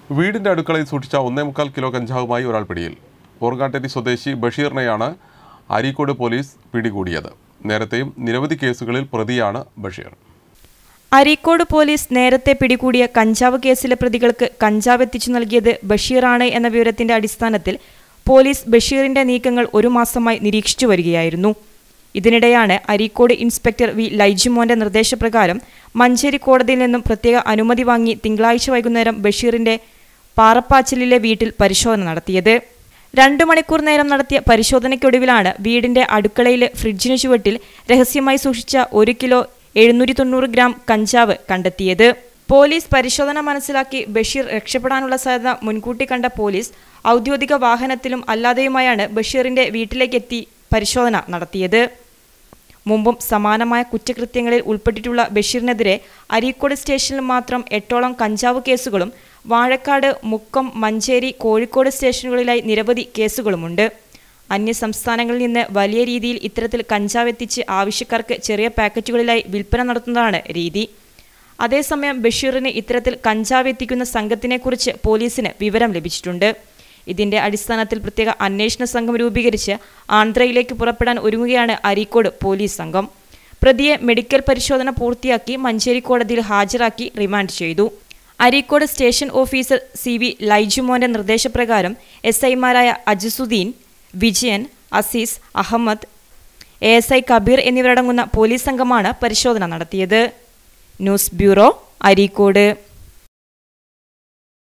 വീടിന്റെ അടുക്കളയിൽ സൂക്ഷിച്ച ഒന്നേ മുക്കാൽ കിലോ കഞ്ചാവുമായി ഒരാൾ പിടിയിൽ ഓർഗാട്ടേരി സ്വദേശി ബഷീറിനെയാണ് അരീക്കോട് പോലീസ് പിടികൂടിയത് നേരത്തെയും നിരവധി കേസുകളിൽ പ്രതിയാണ് ബഷീർ അരീക്കോട് പോലീസ് നേരത്തെ പിടികൂടിയ കഞ്ചാവ് കേസിലെ പ്രതികൾക്ക് കഞ്ചാവ് എത്തിച്ചു നൽകിയത് ബഷീറാണ് എന്ന വിവരത്തിന്റെ അടിസ്ഥാനത്തിൽ പോലീസ് ബഷീറിന്റെ നീക്കങ്ങൾ ഒരു മാസമായി നിരീക്ഷിച്ചു വരികയായിരുന്നു ഇതിനിടെയാണ് അരീക്കോട് ഇൻസ്പെക്ടർ വി ലൈജിമോന്റെ നിർദ്ദേശപ്രകാരം മഞ്ചേരി കോടതിയിൽ നിന്നും പ്രത്യേക അനുമതി വാങ്ങി തിങ്കളാഴ്ച വൈകുന്നേരം ബഷീറിന്റെ പാറപ്പാച്ചിലിലെ വീട്ടിൽ പരിശോധന നടത്തിയത് രണ്ടു മണിക്കൂർ നേരം നടത്തിയ പരിശോധനയ്ക്കൊടുവിലാണ് വീടിന്റെ അടുക്കളയിലെ ഫ്രിഡ്ജിനു ചുവട്ടിൽ രഹസ്യമായി സൂക്ഷിച്ച ഒരു കിലോ എഴുന്നൂറ്റി തൊണ്ണൂറ് ഗ്രാം കഞ്ചാവ് കണ്ടെത്തിയത് പോലീസ് പരിശോധന മനസ്സിലാക്കി ബഷീർ രക്ഷപ്പെടാനുള്ള സാധ്യത മുൻകൂട്ടി കണ്ട പോലീസ് ഔദ്യോഗിക വാഹനത്തിലും അല്ലാതെയുമായാണ് ബഷീറിന്റെ വീട്ടിലേക്കെത്തി പരിശോധന നടത്തിയത് മുമ്പും സമാനമായ കുറ്റകൃത്യങ്ങളിൽ ഉൾപ്പെട്ടിട്ടുള്ള ബഷീറിനെതിരെ അരീക്കോട് സ്റ്റേഷനിൽ മാത്രം എട്ടോളം കഞ്ചാവ് കേസുകളും വാഴക്കാട് മുക്കം മഞ്ചേരി കോഴിക്കോട് സ്റ്റേഷനുകളിലായി നിരവധി കേസുകളുമുണ്ട് അന്യ സംസ്ഥാനങ്ങളിൽ നിന്ന് വലിയ രീതിയിൽ ഇത്തരത്തിൽ കഞ്ചാവ് എത്തിച്ച് ആവശ്യക്കാർക്ക് ചെറിയ പാക്കറ്റുകളിലായി വിൽപ്പന നടത്തുന്നതാണ് രീതി അതേസമയം ബഷീറിന് ഇത്തരത്തിൽ കഞ്ചാവ് എത്തിക്കുന്ന സംഘത്തിനെക്കുറിച്ച് പോലീസിന് വിവരം ലഭിച്ചിട്ടുണ്ട് ഇതിന്റെ അടിസ്ഥാനത്തിൽ പ്രത്യേക അന്വേഷണ സംഘം രൂപീകരിച്ച് ആന്ധ്രയിലേക്ക് പുറപ്പെടാൻ ഒരുങ്ങുകയാണ് അരീക്കോട് പോലീസ് സംഘം പ്രതിയെ മെഡിക്കൽ പരിശോധന പൂർത്തിയാക്കി മഞ്ചേരി കോടതിയിൽ ഹാജരാക്കി റിമാൻഡ് ചെയ്തു Areekode station officer C V ലൈജുമോന്റെ നിർദ്ദേശപ്രകാരം എസ് ഐമാരായ Ajisuddeen Vijayan Azeez Ahammed A S I Kabeer എന്നിവരടങ്ങുന്ന പോലീസ് സംഘമാണ് പരിശോധന നടത്തിയത് ന്യൂസ് ബ്യൂറോ അരീക്കോട്